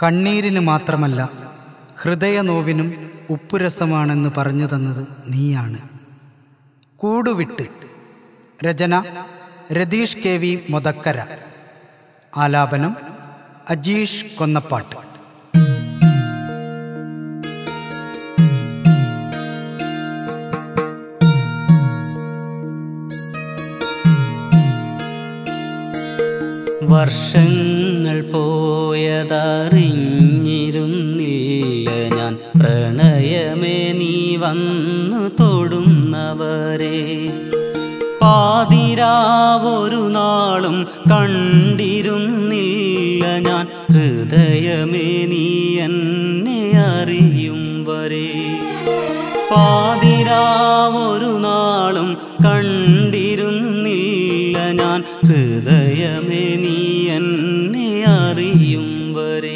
കണ്ണീരിന് മാത്രമല്ല ഹൃദയനോവിനും ഉപ്പുരസമാണെന്ന് പറഞ്ഞു തന്നത് നീയാണ് കൂടുവിട്ട് രചന രതീഷ് കെ വി മൊതക്കര ആലാപനം അജീഷ് കൊന്നപ്പാട്ട് വർഷങ്ങൾ പോയതറിഞ്ഞിരുന്നില്ല ഞാൻ പ്രണയമേ നീ വന്നു തൊടുന്നവരെ പാതിരാവൊരു നാളും കണ്ടിരുന്നില്ല ഞാൻ ഹൃദയമേ നീ എന്നെ അറിയും വരെ പാതിരാവൊരു നാളും കണ്ടിരുന്നില്ല ഞാൻ ഹൃദയമേ നീ എന്നെ അറിയും വരെ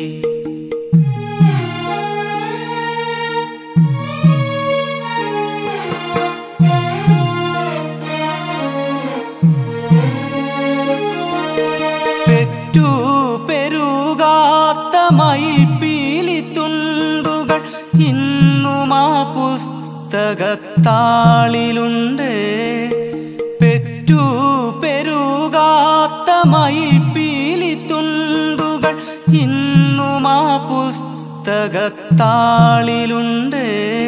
പെറ്റു പെരുകാത്ത മയിൽപ്പീലി തുണ്ടുകൾ ഇന്നും ആ പുസ്തകത്താളിലുണ്ട് പെറ്റു പെരുകാത്ത മയിൽപ്പീലി തുണ്ടുകൾ ഇന്നും ആ പുസ്തകത്താളിലുണ്ട്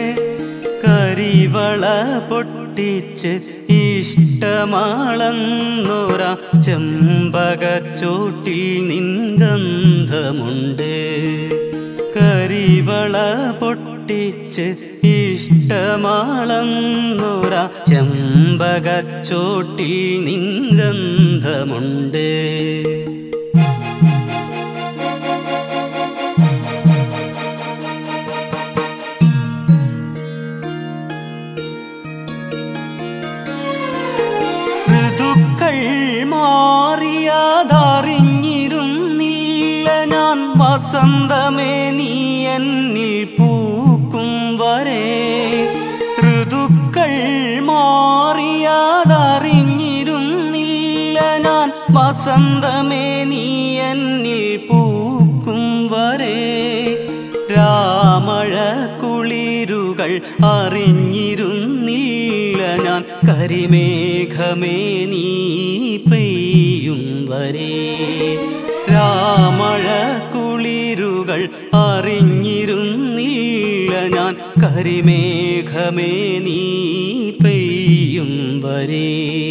കരിവള പൊട്ടിച്ച് ഇഷ്ടമാളന്നൊര ചെമ്പകച്ചോട്ടിൽ നിൻഗന്ധമുണ്ട് കരിവള പൊട്ടിച്ച് ഇഷ്ടമാളന്നൊര ചെമ്പകച്ചോട്ടിൽ നിൻഗന്ധമുണ്ട് ഋതുക്കൾ മാറിയതറിഞ്ഞിരുന്നില്ല ഞാൻ വസന്തമേ നീ എന്നിൽ പൂക്കും വരെ ഋതുക്കൾ മാറിയതറിഞ്ഞിരുന്നില്ല ഞാൻ വസന്തമേ നീ എന്നിൽ പൂക്കും വരെ രാമഴ കുളിരുകൾ അറിഞ്ഞിരുന്നില്ല ഞാൻ കരിമേഘമേ നീ പെയ്യും വരെ രാമഴ കുളിരുകൾ അറിഞ്ഞിരുന്നില്ല ഞാൻ കരിമേഘമേ നീ പെയ്യും വരെ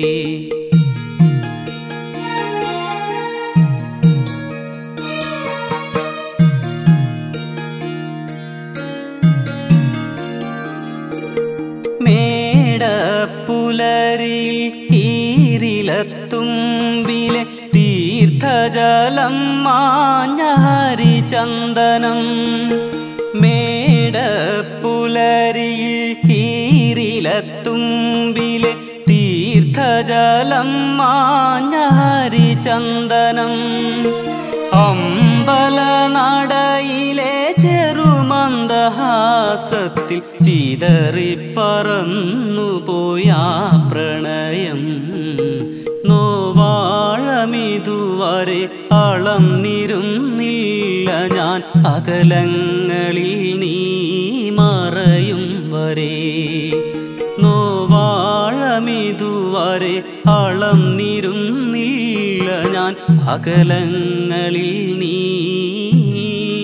മേടപ്പുലരിൽ ഈരിലത്തുമ്പിലെ തീർത്ഥജലം മാഞ്ഞ ഹരിചന്ദനം മേടപ്പുലരിൽ ഈരിലത്തുമ്പിലെ തീർത്ഥജലം മാഞ്ഞ ഹരിചന്ദനം അമ്പലനടയിലെ ചെറുമന്ദഹാസത്തിൽ ചിതറിപ്പറന്നു പോയാ പ്രണയം നോവാഴമിതുവരെ അളന്നിരുന്നില്ല ഞാൻ അകലങ്ങളിൽ നീ മറയും വരെ നോവാഴമിതുവരെ അളന്നിരുന്നില്ല ഞാൻ അകലങ്ങളിൽ നീ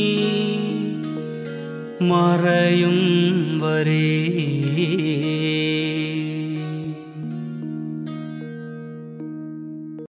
മറയും വരേ